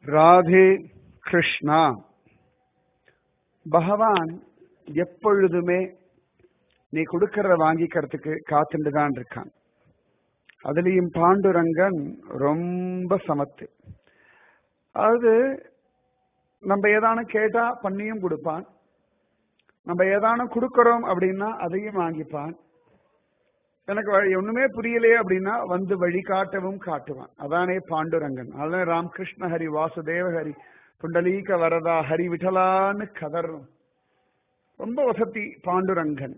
ராதே கிருஷ்ணா பகவான் எப்பொழுதுமே நீ கொடுக்கறத வாங்கிக்கிறதுக்கு காத்துட்டு தான் இருக்கான் அதுலயும் பாண்டுரங்கன் ரொம்ப சமத்து அதாவது நம்ம ஏதான கேட்டா பண்ணியும் கொடுப்பான் நம்ம ஏதான கொடுக்கறோம் அப்படின்னா அதையும் வாங்கிப்பான் எனக்கு வழி ஒண்ணுமே புரியலையே அப்படின்னா வந்து வழி காட்டவும் காட்டுவான் அதானே பாண்டுரங்கன் அதான் ராமகிருஷ்ண ஹரி வாசுதேவ ஹரி புண்டலீக வரதா ஹரி விட்டலான்னு கதறும் ரொம்ப வசதி பாண்டுரங்கன்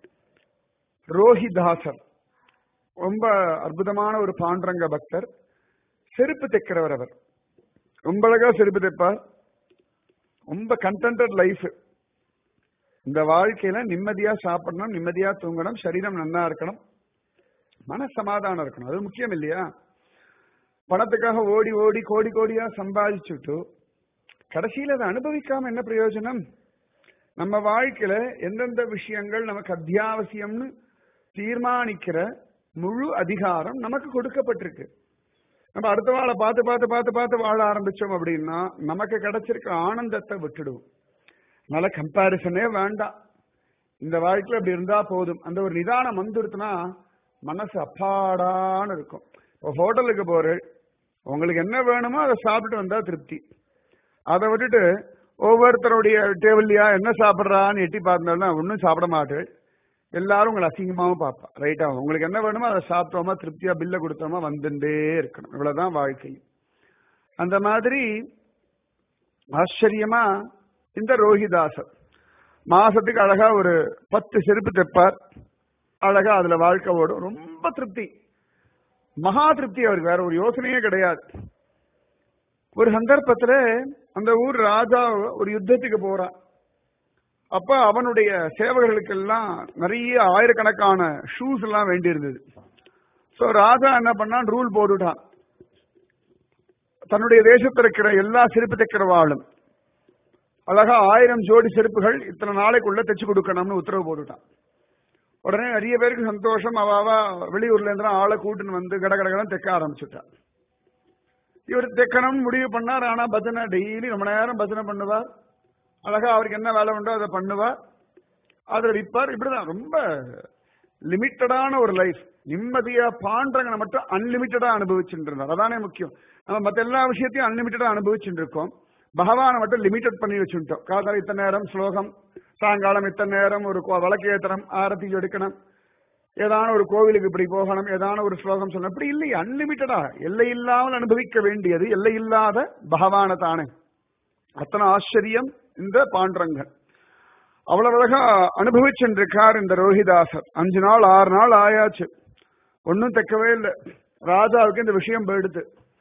ரோஹிதாசர் ரொம்ப அற்புதமான ஒரு பாண்டுரங்க பக்தர் செருப்பு தைக்கிறவர் அவர் ரொம்ப அழகா செருப்பு தைப்பார் ரொம்ப கண்டென்டட் லைஃப் இந்த வாழ்க்கையில நிம்மதியா சாப்பிடணும் நிம்மதியா தூங்கணும் சரீரம் நன்னா இருக்கணும் மன சமாதானம் இருக்கணும் அது முக்கியம் இல்லையா பணத்துக்காக ஓடி ஓடி கோடி கோடியா சம்பாதிச்சுட்டு கடைசியில அதை அனுபவிக்காம என்ன பிரயோஜனம் நம்ம வாழ்க்கையில எந்தெந்த விஷயங்கள் நமக்கு அத்தியாவசியம்னு தீர்மானிக்கிற முழு அதிகாரம் நமக்கு கொடுக்கப்பட்டிருக்கு நம்ம அடுத்த வாழை பார்த்து பார்த்து பார்த்து பார்த்து வாழ ஆரம்பிச்சோம் அப்படின்னா நமக்கு கிடைச்சிருக்க ஆனந்தத்தை விட்டுடுவோம் அதனால கம்பாரிசனே வேண்டாம் இந்த வாழ்க்கையில அப்படி இருந்தா போதும் அந்த ஒரு நிதானம் வந்துடுத்துனா மனசு அப்பாடான்னு இருக்கும் இப்போ ஹோட்டலுக்கு போற உங்களுக்கு என்ன வேணுமோ அதை சாப்பிட்டு வந்தா திருப்தி அதை விட்டுட்டு ஒவ்வொருத்தருடைய டேபிள்லையா என்ன சாப்பிட்றான்னு எட்டி பார்த்தாலும் ஒன்றும் சாப்பிட மாட்டேன் எல்லாரும் உங்களை அசிங்கமாவும் பார்ப்பா ரைட்டா உங்களுக்கு என்ன வேணுமோ அதை சாப்பிட்டோமா திருப்தியா பில்ல கொடுத்தோமா வந்துட்டே இருக்கணும் இவ்வளவுதான் வாழ்க்கை அந்த மாதிரி ஆச்சரியமா இந்த ரோஹிதாசர் மாசத்துக்கு அழகா ஒரு பத்து செருப்பு தைப்பார் அழகா அதுல வாழ்க்கை ஓடும் ரொம்ப திருப்தி மகா திருப்தி அவருக்கு வேற ஒரு யோசனையே கிடையாது ஒரு சந்தர்ப்பத்துல அந்த ஊர் ராஜா ஒரு யுத்தத்துக்கு போறான் அப்ப அவனுடைய சேவகர்களுக்கெல்லாம் நிறைய ஆயிரக்கணக்கான ஷூஸ் எல்லாம் வேண்டி இருந்தது சோ ராஜா என்ன பண்ணான் ரூல் போட்டுட்டான் தன்னுடைய தேசத்தில் இருக்கிற எல்லா செருப்பு தைக்கிறவாளும் அழகா ஆயிரம் ஜோடி செருப்புகள் இத்தனை நாளைக்குள்ள தைச்சு கொடுக்கணும்னு உத்தரவு போட்டுட்டான் உடனே நிறைய பேருக்கு சந்தோஷம் அவாவா வெளியூர்ல இருந்து ஆளை கூட்டுன்னு வந்து கட கடகடம் தைக்க ஆரம்பிச்சுட்டான் இவர் தைக்கணும்னு முடிவு பண்ணார் ஆனா பஜனை டெய்லி ரொம்ப நேரம் பஜனை பண்ணுவார் அழகா அவருக்கு என்ன வேலை உண்டோ அதை பண்ணுவார் அதுல விற்பார் இப்படிதான் ரொம்ப லிமிட்டடான ஒரு லைஃப் நிம்மதியா பாண்டவங்களை மட்டும் அன்லிமிட்டடா அனுபவிச்சுட்டு இருந்தார் அதானே முக்கியம் நம்ம மத்த எல்லா விஷயத்தையும் அன்லிமிட்டடா அனுபவிச்சுட்டு இருக்கோம் பகவானை மட்டும் லிமிட்டட் பண்ணி வச்சுட்டோம் காதால இத்தனை நேரம் ஸ்லோகம் சாயங்காலம் இத்தனை நேரம் ஒரு வழக்கு ஏத்தனம் ஆரத்தி எடுக்கணும் ஏதான ஒரு கோவிலுக்கு இப்படி போகணும் ஏதான ஒரு ஸ்லோகம் சொல்லணும் இப்படி இல்லை அன்லிமிட்டடா எல்லை இல்லாமல் அனுபவிக்க வேண்டியது எல்லை இல்லாத பகவான தானே அத்தனை ஆச்சரியம் இந்த பாண்டரங்கன் அவ்வளவு அழகா அனுபவிச்சுருக்கார் இந்த ரோஹிதாசர் அஞ்சு நாள் ஆறு நாள் ஆயாச்சு ஒன்னும் தைக்கவே இல்லை ராஜாவுக்கு இந்த விஷயம் போயிடுது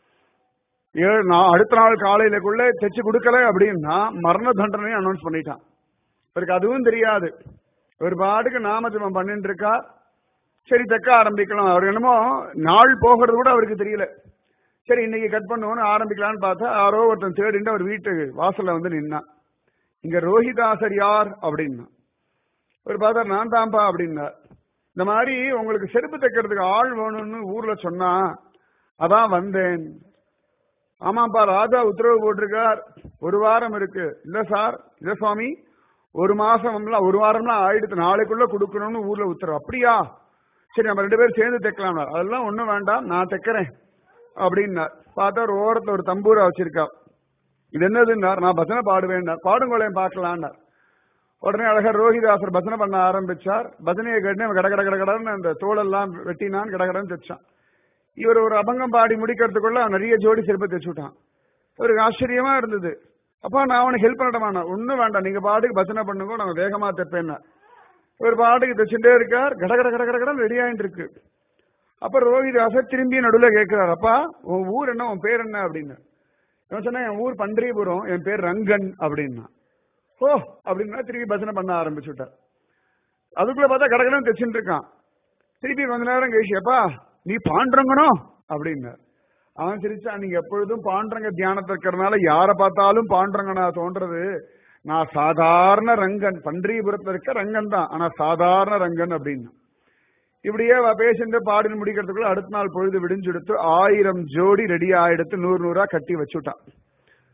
ஏழு நான் அடுத்த நாள் காலையிலக்குள்ள தைச்சு கொடுக்கல அப்படின்னா மரண தண்டனையும் அனௌன்ஸ் பண்ணிட்டான் இவருக்கு அதுவும் தெரியாது ஒரு பாட்டுக்கு நாமஜபம் பண்ணிட்டு இருக்கா சரி தைக்க ஆரம்பிக்கலாம் அவர் என்னமோ நாள் போகிறது கூட அவருக்கு தெரியல சரி இன்னைக்கு கட் பண்ணுவோம்னு ஆரம்பிக்கலாம்னு பார்த்தா யாரோ ஒருத்தன் தேடிட்டு அவர் வீட்டு வாசல்ல வந்து நின்னான் இங்க ரோஹிதாசர் யார் அப்படின்னா ஒரு பார்த்தா நான் தான்ப்பா அப்படின்னார் இந்த மாதிரி உங்களுக்கு செருப்பு தைக்கிறதுக்கு ஆள் வேணும்னு ஊர்ல சொன்னா அதான் வந்தேன் ஆமாப்பா ராஜா உத்தரவு போட்டிருக்கார் ஒரு வாரம் இருக்கு இல்ல சார் இல்ல சுவாமி ஒரு மாசம் ஒரு வாரம்லாம் ஆயிடுத்து நாளைக்குள்ள கொடுக்கணும்னு ஊர்ல உத்தரவு அப்படியா சரி நம்ம ரெண்டு பேரும் சேர்ந்து தைக்கலாம் அதெல்லாம் ஒண்ணும் வேண்டாம் நான் தைக்கிறேன் அப்படின்னார் பார்த்தா ஒரு ஓரத்துல ஒரு தம்பூரா வச்சிருக்கா இது என்னதுன்னார் நான் பஜனை பாடுவேன்னார் பாடுங்கோளையும் பார்க்கலான்னார் உடனே அழகர் ரோஹிதாசர் பஜனை பண்ண ஆரம்பிச்சார் பஜனையை கேட்டு கட கட கட கடன்னு அந்த தோளெல்லாம் வெட்டினான் கடகடன்னு தைச்சான் இவர் ஒரு அபங்கம் பாடி முடிக்கிறதுக்குள்ள நிறைய ஜோடி செருப்பை தைச்சு விட்டான் ஒரு ஆச்சரியமா இருந்தது அப்பா நான் அவனுக்கு ஹெல்ப் பண்ணட்டமாண்ணா ஒன்றும் வேண்டாம் நீங்க பாட்டுக்கு பஜனை பண்ணுங்க நான் வேகமா தைப்பேன்னா ஒரு பாட்டுக்கு தைச்சுட்டே இருக்கார் கட கட கட கட கடன் ரெடி ஆயிட்டு இருக்கு அப்ப ரோஹிதாசர் திரும்பி நடுவில் கேட்கிறார் அப்பா உன் ஊர் என்ன உன் பேர் என்ன அப்படின்னு இவன் சொன்னா என் ஊர் பண்டரிபுரம் என் பேர் ரங்கன் அப்படின்னா ஓ அப்படின்னா திரும்பி பஜனை பண்ண ஆரம்பிச்சுட்டார் அதுக்குள்ள பார்த்தா கடகடன் தைச்சுட்டு இருக்கான் திருப்பி கொஞ்ச நேரம் கழிச்சு அப்பா நீ பாண்டரங்கனோ அப்படின்னார் அவன் சிரிச்சா நீங்க எப்பொழுதும் பாண்டரங்க தியானத்தை இருக்கிறதுனால யாரை பார்த்தாலும் பாண்டரங்கனா தோன்றது நான் சாதாரண ரங்கன் பன்றியபுரத்துல இருக்க ரங்கன் தான் ஆனா சாதாரண ரங்கன் அப்படின்னு இப்படியே பேசிட்டு பாடின்னு முடிக்கிறதுக்குள்ள அடுத்த நாள் பொழுது விடிஞ்செடுத்து ஆயிரம் ஜோடி ரெடி ஆயிடுத்து நூறு நூறா கட்டி வச்சுட்டான்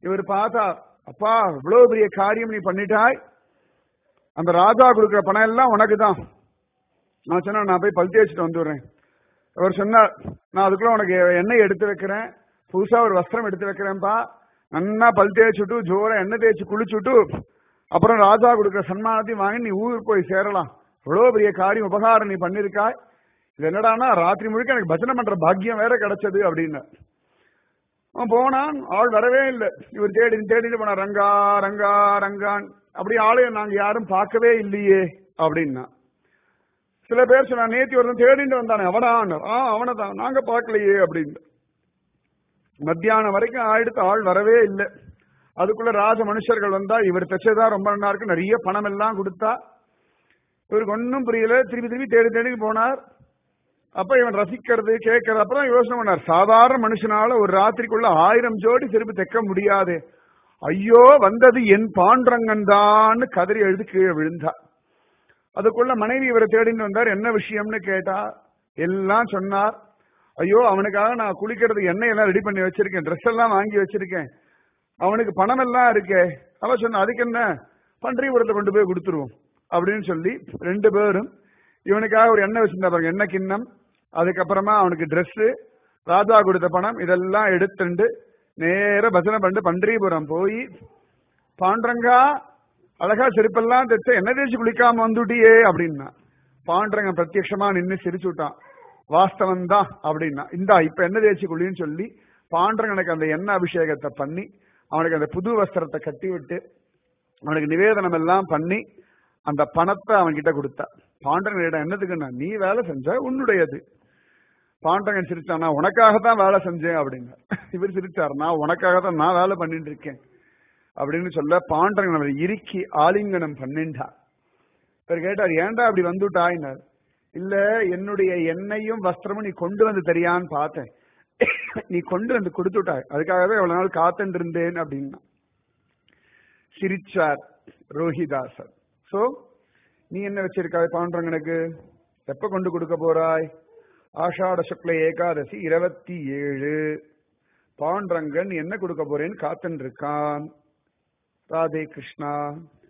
இவர் பார்த்தா அப்பா இவ்வளவு பெரிய காரியம் நீ பண்ணிட்டாய் அந்த ராஜா கொடுக்கிற பணம் எல்லாம் உனக்கு தான் நான் சொன்னேன் நான் போய் பல் தேய்ச்சிட்டு வந்துடுறேன் அவர் சொன்னார் நான் அதுக்குள்ள உனக்கு எண்ணெய் எடுத்து வைக்கிறேன் புதுசா ஒரு வஸ்திரம் எடுத்து வைக்கிறேன்ப்பா நன்னா பல் தேய்ச்சுட்டு ஜோர எண்ணெய் தேய்ச்சி குளிச்சுட்டு அப்புறம் ராஜா கொடுக்குற சன்மானத்தையும் வாங்கி நீ ஊருக்கு போய் சேரலாம் இவ்வளவு பெரிய காரியம் உபகாரம் நீ பண்ணிருக்காய் இது என்னடான்னா ராத்திரி முழுக்க எனக்கு பஜனை பண்ற பாக்கியம் வேற கிடைச்சது அப்படின்னு அவன் போனான் ஆள் வரவே இல்லை இவர் தேடி தேடிட்டு போனார் ரங்கா ரங்கா ரங்கான் அப்படி ஆளையும் நாங்க யாரும் பார்க்கவே இல்லையே அப்படின்னா சில பேர் சொன்னா நேத்தி ஒருத்தன் தேடிட்டு வந்தானே அவனான் ஆ அவனை தான் நாங்க பார்க்கலையே அப்படின்னு மத்தியானம் வரைக்கும் ஆயிடுத்து ஆள் வரவே இல்லை அதுக்குள்ள ராஜ மனுஷர்கள் வந்தா இவர் தைச்சதா ரொம்ப நல்லா இருக்கு நிறைய பணம் எல்லாம் கொடுத்தா இவருக்கு ஒன்னும் புரியல திருப்பி திருப்பி தேடி தேடி போனார் அப்ப இவன் ரசிக்கிறது கேட்கறது அப்புறம் யோசனை பண்ணார் சாதாரண மனுஷனால ஒரு ராத்திரிக்குள்ள ஆயிரம் ஜோடி திருப்பி தைக்க முடியாது ஐயோ வந்தது என் பாண்டரங்கன் தான் கதறி எழுதி கீழே விழுந்தா அதுக்குள்ள மனைவி இவரை தேடின்னு வந்தார் என்ன விஷயம்னு கேட்டா எல்லாம் சொன்னார் ஐயோ அவனுக்காக நான் குளிக்கிறதுக்கு எண்ணெய் எல்லாம் ரெடி பண்ணி வச்சிருக்கேன் ட்ரெஸ் எல்லாம் வாங்கி வச்சிருக்கேன் அவனுக்கு பணம் எல்லாம் இருக்கே அவ சொன்ன அதுக்கு என்ன பன்றிபுரத்தை கொண்டு போய் கொடுத்துருவோம் அப்படின்னு சொல்லி ரெண்டு பேரும் இவனுக்காக ஒரு எண்ணெய் வச்சிருந்தா பாருங்க எண்ணெய் கிண்ணம் அதுக்கப்புறமா அவனுக்கு Dress ராஜா கொடுத்த பணம் இதெல்லாம் எடுத்துண்டு நேர பஜனை பண்ணிட்டு பன்றிபுரம் போய் பாண்டரங்கா அழகா செருப்பெல்லாம் தைச்ச என்ன தேய்ச்சி குளிக்காம வந்துட்டியே அப்படின்னா பாண்டரங்க பிரத்யட்சமா நின்னு சிரிச்சு விட்டான் வாஸ்தவம் தான் அப்படின்னா இந்தா இப்ப என்ன தேய்ச்சி குளின்னு சொல்லி பாண்டரங்கனுக்கு அந்த எண்ணெய் அபிஷேகத்தை பண்ணி அவனுக்கு அந்த புது வஸ்திரத்தை கட்டி விட்டு அவனுக்கு நிவேதனம் எல்லாம் பண்ணி அந்த பணத்தை அவன்கிட்ட கொடுத்தா பாண்டரங்கனிடம் என்னதுக்குன்னா நீ வேலை செஞ்ச உன்னுடையது பாண்டரங்கன் சிரிச்சான் நான் உனக்காக தான் வேலை செஞ்சேன் அப்படின்னு இவர் சிரிச்சார் நான் உனக்காக தான் நான் வேலை பண்ணிட்டு இருக்கேன் அப்படின்னு சொல்ல பாண்டரங்கன் அவரை இறுக்கி ஆலிங்கனம் பண்ணிண்டா இவர் கேட்டார் ஏன்டா அப்படி வந்துட்டாயினார் இல்ல என்னுடைய எண்ணெயும் வஸ்திரமும் நீ கொண்டு வந்து தெரியான்னு பார்த்தேன் நீ கொண்டு வந்து கொடுத்துட்டாய் அதுக்காகவே எவ்வளவு நாள் காத்துட்டு இருந்தேன் அப்படின்னா சிரிச்சார் ரோஹிதாசர் சோ நீ என்ன வச்சிருக்காய் பாண்டரங்கனுக்கு எப்ப கொண்டு கொடுக்க போறாய் ஆஷாட சுக்ல ஏகாதசி இருபத்தி ஏழு பாண்டரங்கன் என்ன கொடுக்க போறேன்னு காத்துட்டு இருக்கான் ராதே கிருஷ்ணா